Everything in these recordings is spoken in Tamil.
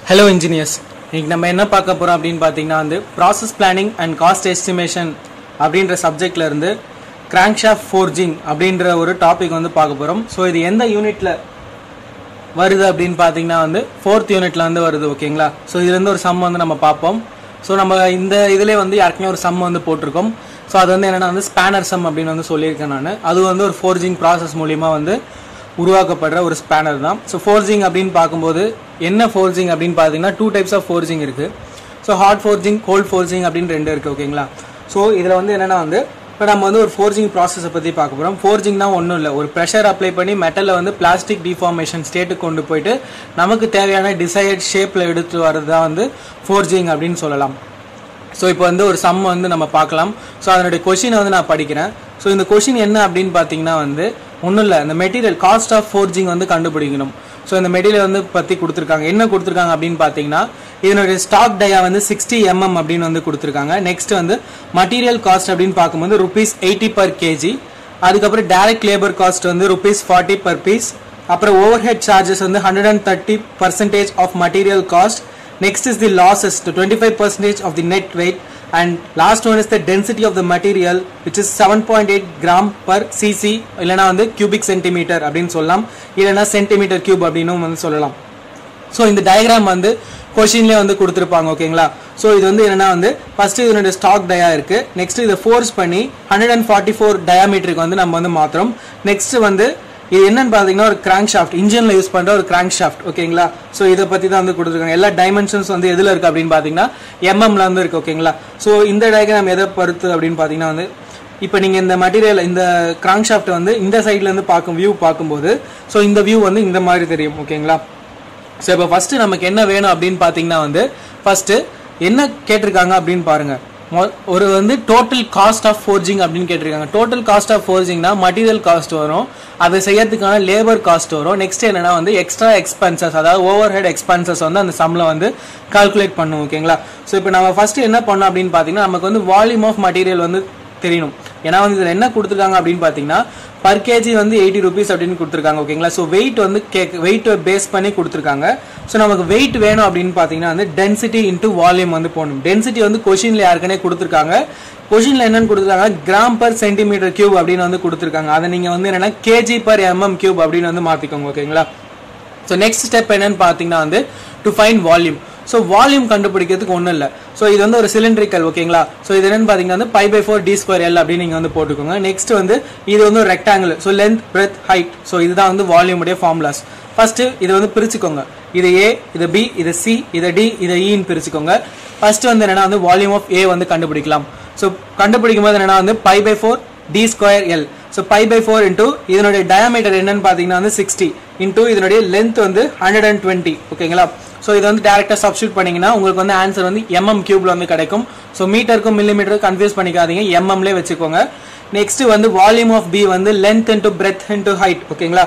ஹலோ இன்ஜினியர்ஸ் இன்னைக்கு நம்ம என்ன பார்க்க போறோம் அப்படின்னு பார்த்தீங்கன்னா வந்து process planning and cost estimation அப்படின்ற சப்ஜெக்ட்ல இருந்து கிராங்க்ஷாஃப்ட் ஃபோர்ஜிங் அப்படின்ற ஒரு டாபிக் வந்து பார்க்க போறோம் ஸோ இது எந்த யூனிட்ல வருது அப்படின்னு பார்த்தீங்கன்னா வந்து ஃபோர்த் யூனிட்ல வந்து வருது ஓகேங்களா ஸோ இதுல இருந்து ஒரு சம் வந்து நம்ம பார்ப்போம் ஸோ நம்ம இந்த இதுலேயே வந்து ஏற்கனவே ஒரு சம் வந்து போட்டிருக்கோம் ஸோ அது வந்து என்னன்னா வந்து ஸ்பேனர் சம் அப்படின்னு வந்து சொல்லியிருக்கேன் நான் அது வந்து ஒரு ஃபோர்ஜிங் ப்ராசஸ் மூலியமா வந்து உருவாக்கப்படுற ஒரு ஸ்பேனர் தான் ஸோ ஃபோர்ஜிங் அப்படின்னு பார்க்கும்போது என்ன ஃபோர்ஜிங் அப்படின்னு பார்த்தீங்கன்னா டூ டைப்ஸ் ஆஃப் ஃபோர்ஜிங் இருக்கு so hot forging cold forging அப்படின்னு ரெண்டு இருக்கு ஓகேங்களா ஸோ இதில் வந்து என்னன்னா வந்து இப்போ நம்ம வந்து ஒரு ஃபோர்ஜிங் ப்ராசஸை பற்றி பார்க்க போகிறோம் ஃபோர்ஜிங்னா ஒன்றும் இல்லை ஒரு ப்ரெஷர் அப்ளை பண்ணி மெட்டலை வந்து பிளாஸ்டிக் டிஃபார்மேஷன் ஸ்டேட்டுக்கு கொண்டு போயிட்டு நமக்கு தேவையான டிசைர்ட் ஷேப்பில் எடுத்து வர்றது தான் வந்து ஃபோர்ஜிங் அப்படின்னு சொல்லலாம் ஸோ இப்போ வந்து ஒரு சம் வந்து நம்ம பார்க்கலாம் ஸோ அதனுடைய கொஷினை வந்து நான் படிக்கிறேன் ஸோ இந்த கொஷின் என்ன அப்படின்னு பார்த்தீங்கன்னா வந்து ஒன்றும் இல்லை இந்த மெட்டீரியல் காஸ்ட் ஆஃப் ஃபோர்ஜிங் வந்து கண்டுபிடிக்கணும் ஸோ இந்த மெட்டீரியல் வந்து பற்றி கொடுத்துருக்காங்க என்ன கொடுத்துருக்காங்க அப்படின்னு பார்த்தீங்கன்னா இதனுடைய ஸ்டாக் டயா வந்து சிக்ஸ்டி எம்எம் அப்படின்னு வந்து கொடுத்துருக்காங்க நெக்ஸ்ட் வந்து மட்டீரியல் காஸ்ட் அப்படின்னு பார்க்கும்போது ருபீஸ் எயிட்டி பர் கேஜி அதுக்கப்புறம் டைரக்ட் லேபர் காஸ்ட் வந்து ருபீஸ் ஃபார்ட்டி பர் பீஸ் அப்புறம் ஓவர் ஹெட் சார்ஜஸ் வந்து hundred and thirty percentage of material cost Next is the losses to 25% of the net weight and last one is the density of the material which is 7.8 gram per cc இல்லனா வந்து cubic centimeter அப்படின்னு சொல்லலாம் இல்லனா சென்டிமீட்டர் கியூப் அப்படின்னு வந்து சொல்லலாம் ஸோ இந்த டயக்ராம் வந்து கொஷின்லேயே வந்து கொடுத்துருப்பாங்க ஓகேங்களா ஸோ இது வந்து என்னன்னா வந்து ஃபர்ஸ்ட் இதனுடைய ஸ்டாக் டயா இருக்கு நெக்ஸ்ட் இதை ஃபோர்ஸ் பண்ணி ஹண்ட்ரட் அண்ட் ஃபார்ட்டி ஃபோர் டயாமீட்டருக்கு வந்து நம்ம வந்து மாத்துறோம் நெக்ஸ்ட் வந்து இது என்னன்னு பார்த்தீங்கன்னா ஒரு கிராங்க் ஷாஃப்ட் இன்ஜினில் யூஸ் பண்ணுற ஒரு கிராங்க் ஷாஃப்ட் ஓகேங்களா ஸோ இதை பற்றி தான் வந்து கொடுத்துருக்காங்க எல்லா டைமென்ஷன்ஸ் வந்து எதில் இருக்குது அப்படின்னு பார்த்தீங்கன்னா எம்எம்ல வந்து இருக்குது ஓகேங்களா ஸோ இந்த டயக்ராம் எதை பொறுத்து அப்படின்னு பார்த்தீங்கன்னா வந்து இப்போ நீங்கள் இந்த மெட்டீரியல் இந்த கிராங்க் ஷாஃப்ட் வந்து இந்த சைட்லேருந்து பார்க்கும் வியூ பார்க்கும்போது ஸோ இந்த வியூ வந்து இந்த மாதிரி தெரியும் ஓகேங்களா ஸோ இப்போ ஃபஸ்ட்டு நமக்கு என்ன வேணும் அப்படின்னு பார்த்தீங்கன்னா வந்து ஃபஸ்ட்டு என்ன கேட்டிருக்காங்க அப்படின்னு பாருங்க மொ- ஒரு வந்து டோட்டல் காஸ்ட் ஆஃப் ஃபோர்ஜிங் அப்படின்னு கேட்டிருக்காங்க டோட்டல் காஸ்ட் ஆஃப் ஃபோர்ஜிங்னா மட்டீரியல் காஸ்ட் வரும் அதை செய்யறதுக்கான லேபர் காஸ்ட் வரும் நெக்ஸ்ட் என்னன்னா வந்து எக்ஸ்ட்ரா எக்ஸ்பென்சஸ் அதாவது ஓவர் ஹெட் எக்ஸ்பென்சஸ் வந்து அந்த சம்ல வந்து கால்குலேட் பண்ணும் ஓகேங்களா ஸோ இப்போ நம்ம ஃபர்ஸ்ட் என்ன பண்ணோம் அப்படின்னு பார்த்தீங்கன்னா நமக்கு வந்து வால்யூம் ஆஃப் மட்டீரியல் வந்து தெரியணும் ஏன்னா வந்து இதில் என்ன கொடுத்துருக்காங்க அப்படின்னு பார்த்தீங்கன்னா பர் கேஜி வந்து எயிட்டி ருபீஸ் அப்படின்னு கொடுத்துருக்காங்க ஓகேங்களா ஸோ வெயிட் வந்து கேக் வெயிட் பேஸ் பண்ணி கொடுத்துருக்காங்க ஸோ நமக்கு வெயிட் வேணும் அப்படின்னு பார்த்தீங்கன்னா வந்து டென்சிட்டி இன்ட்டு வால்யூம் வந்து போடணும் டென்சிட்டி வந்து கொஷினில் யாருக்குனே கொடுத்துருக்காங்க கொஷினில் என்னன்னு கொடுத்துருக்காங்க கிராம் பர் சென்டிமீட்டர் கியூப் அப்படின்னு வந்து கொடுத்துருக்காங்க அதை நீங்கள் வந்து என்னன்னா கேஜி பர் எம்எம் கியூப் அப்படின்னு வந்து மாற்றிக்கோங்க ஓகேங்களா ஸோ நெக்ஸ்ட் ஸ்டெப் என்னன்னு பார்த்தீங்கன்னா வந்து to find volume so volume கண்டுபிடிக்கிறதுக்கு ஒன்றும் இல்லை ஸோ இது வந்து ஒரு சிலிண்ட்ரிக்கல் ஓகேங்களா ஸோ இது என்னன்னு பார்த்தீங்கன்னா வந்து pi by four D square L அப்படின்னு நீங்கள் வந்து போட்டுக்கோங்க நெக்ஸ்ட் வந்து இது வந்து ஒரு rectangle so length breadth height so இதுதான் வந்து வால்யூமுடைய ஃபார்முலாஸ் ஃபர்ஸ்ட் இதை வந்து பிரிச்சுக்கோங்க இது ஏ இது பி இது சி இது டி இது இன்னு பிரிச்சுக்கோங்க ஃபர்ஸ்ட் வந்து என்னன்னா வந்து வால்யூம் ஆஃப் ஏ வந்து கண்டுபிடிக்கலாம் ஸோ கண்டுபிடிக்கும் போது என்னன்னா வந்து pi by four D square L so pi by four into இதனுடைய டயாமீட்டர் என்னன்னு பார்த்தீங்கன்னா வந்து சிக்ஸ்டி இன்டூ இதனுடைய லென்த் வந்து ஹண்ட்ரட் அண்ட் டுவெண்ட்டி ஓகேங்களா ஸோ இது வந்து டேரக்டாக சப்ஸ்டியூட் பண்ணீங்கன்னா உங்களுக்கு வந்து ஆன்சர் வந்து எம்எம் கியூப்ல வந்து கிடைக்கும் ஸோ மீட்டருக்கும் மில்லிமீட்டருக்கும் கன்ஃபியூஸ் பண்ணிக்காதீங்க எம்எம்லே வச்சுக்கோங்க நெக்ஸ்ட் வந்து வால்யூம் ஆஃப் பி வந்து length into breadth into height ஓகேங்களா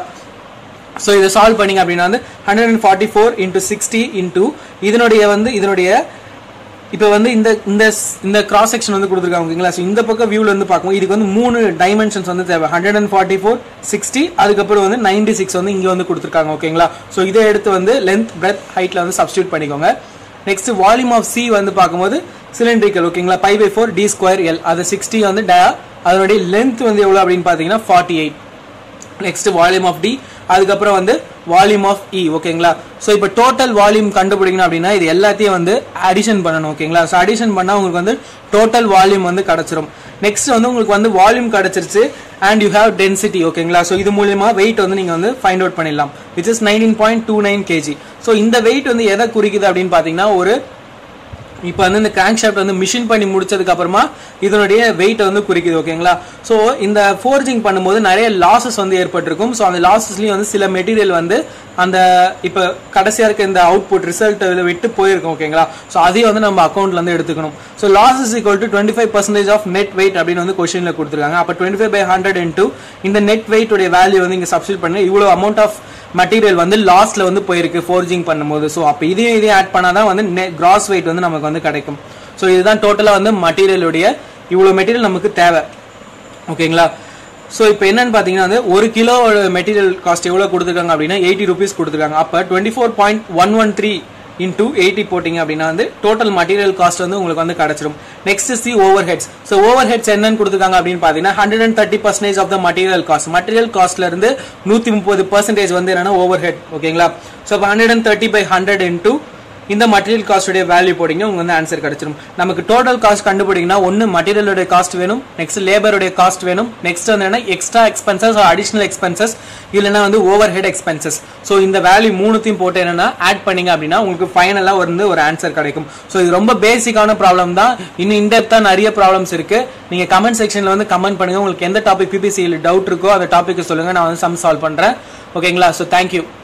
ஸோ இதை சால்வ் பண்ணீங்க அப்படின்னா வந்து hundred and forty four into sixty into இதனுடைய வந்து இதனுடைய இப்போ வந்து இந்த இந்த ஸ்- இந்த கிராஸ் செக்ஷன் வந்து கொடுத்துருக்காங்க ஓகேங்களா ஸோ இந்த பக்கம் வியூல இருந்து பார்க்கும்போது இதுக்கு வந்து மூணு டைமென்ஷன்ஸ் வந்து தேவை hundred and forty four sixty அதுக்கப்புறம் வந்து நைன்டி சிக்ஸ் வந்து இங்கே வந்து கொடுத்துருக்காங்க ஓகேங்களா ஸோ இதை எடுத்து வந்து லென்த் பிரெத் ஹைட்ல வந்து சப்ஸ்டியூட் பண்ணிக்கோங்க நெக்ஸ்ட் வால்யூம் ஆஃப் சி வந்து பார்க்கும்போது சிலிண்ட்ரிக்கல் ஓகேங்களா pi by four D square L அது சிக்ஸ்டி வந்து டயா அதனுடைய லென்த் வந்து எவ்வளோ அப்படின்னு பார்த்தீங்கன்னா forty eight next volume of D அதுக்கப்புறம் வந்து வால்யூம் ஆஃப் இ ஓகேங்களா ஸோ இப்போ டோட்டல் வால்யூம் கண்டுபிடிக்கணும் அப்படின்னா இது எல்லாத்தையும் வந்து அடிஷன் பண்ணணும் ஓகேங்களா ஸோ அடிஷன் பண்ணால் உங்களுக்கு வந்து டோட்டல் வால்யூம் வந்து கிடச்சிரும் நெக்ஸ்ட் வந்து உங்களுக்கு வந்து வால்யூம் கிடச்சிருச்சு அண்ட் யூ ஹேவ் டென்சிட்டி ஓகேங்களா ஸோ இது மூலியமா வெயிட் வந்து நீங்கள் வந்து ஃபைண்ட் அவுட் பண்ணிடலாம் which is nineteen point two nine KG so இந்த வெயிட் வந்து எதை குறிக்குது அப்படின்னு பார்த்தீங்கன்னா ஒரு இப்போ வந்து இந்த கிராங்க் ஷாஃப்ட் வந்து மிஷின் பண்ணி முடிச்சதுக்கு அப்புறமா இதனுடைய வெயிட் வந்து குறிக்குது ஓகேங்களா ஸோ இந்த ஃபோர்ஜிங் பண்ணும்போது நிறைய லாசஸ் வந்து ஏற்பட்டிருக்கும் ஸோ அந்த லாசஸ்லயும் வந்து சில மெட்டீரியல் வந்து அந்த இப்போ கடைசியா இருக்க இந்த அவுட்புட் ரிசல்ட் விட்டு போயிருக்கும் ஓகேங்களா ஸோ அதையும் வந்து நம்ம அக்கௌண்ட்ல இருந்து எடுத்துக்கணும் so losses equal to twenty five percentage of net weight அப்படின்னு வந்து கொஸ்டின்ல கொடுத்துருக்காங்க அப்போ twenty five by hundred into இந்த நெட் வெயிட் உடைய வேல்யூ வந்து இங்க சப்ஸ்டிட் பண்ணி இவ்வளவு அமௌண்ட் ஆஃப் மெட்டீரியல் வந்து லாஸ்ட்ல வந்து போயிருக்கு ஃபோர்ஜிங் பண்ணும்போது ஸோ அப்போ இதையும் இதையும் ஆட் பண்ணாதான் வந்து கிராஸ் வெயிட் வந்து நமக்கு வந்து கிடைக்கும் ஸோ இதுதான் டோட்டலாக வந்து மெட்டீரியலுடைய இவ்வளோ மெட்டீரியல் நமக்கு தேவை ஓகேங்களா ஸோ இப்போ என்னன்னு பார்த்தீங்கன்னா வந்து ஒரு கிலோ மெட்டீரியல் காஸ்ட் எவ்வளோ கொடுத்துருக்காங்க அப்படின்னா எயிட்டி ருபீஸ் கொடுத்துருக்காங்க அப்போ twenty four point one one three into eighty போட்டிங்க அப்படின்னா வந்து டோட்டல் மட்டீரியல் காஸ்ட் வந்து உங்களுக்கு வந்து கிடைச்சிரும் next C overheads so overheads என்னன்னு கொடுத்துருக்காங்க அப்படின்னு பார்த்தீங்கன்னா hundred and thirty percentage of the material cost material காஸ்ட்ல இருந்து நூற்றி முப்பது பர்சன்டேஜ் வந்து என்னன்னா ஓவர் ஹெட் ஓகேங்களா ஸோ இப்போ hundred and thirty by hundred into இந்த மட்டீரியல் காஸ்டுடைய வேல்யூ போட்டிங்க உங்களுக்கு வந்து ஆன்சர் கிடைச்சிரும் நமக்கு டோட்டல் காஸ்ட் கண்டுபிடிங்கன்னா ஒன்று மட்டீரியலுடைய காஸ்ட் வேணும் நெக்ஸ்ட் லேபருடைய காஸ்ட் வேணும் நெக்ஸ்ட் வந்து என்ன எக்ஸ்ட்ரா எக்ஸ்பென்சஸ் அடிஷனல் எக்ஸ்பென்சஸ் இல்லைன்னா வந்து ஓவர் ஹெட் எக்ஸ்பென்சஸ் ஸோ இந்த வேல்யூ மூணுத்தையும் போட்டு என்னன்னா ஆட் பண்ணீங்க அப்படின்னா உங்களுக்கு ஃபைனலாக வந்து ஒரு ஆன்சர் கிடைக்கும் ஸோ இது ரொம்ப பேசிக்கான ப்ராப்ளம் தான் இன்னும் இன்டெப்த்தாக நிறைய ப்ராப்ளம்ஸ் இருக்கு நீங்க கமெண்ட் செக்ஷன்ல வந்து கமெண்ட் பண்ணுங்க உங்களுக்கு எந்த டாபிக் பிபிசியில் டவுட் இருக்கோ அந்த டாபிக் சொல்லுங்க நான் வந்து சம் சால்வ் பண்றேன் ஓகேங்களா ஸோ தேங்க்யூ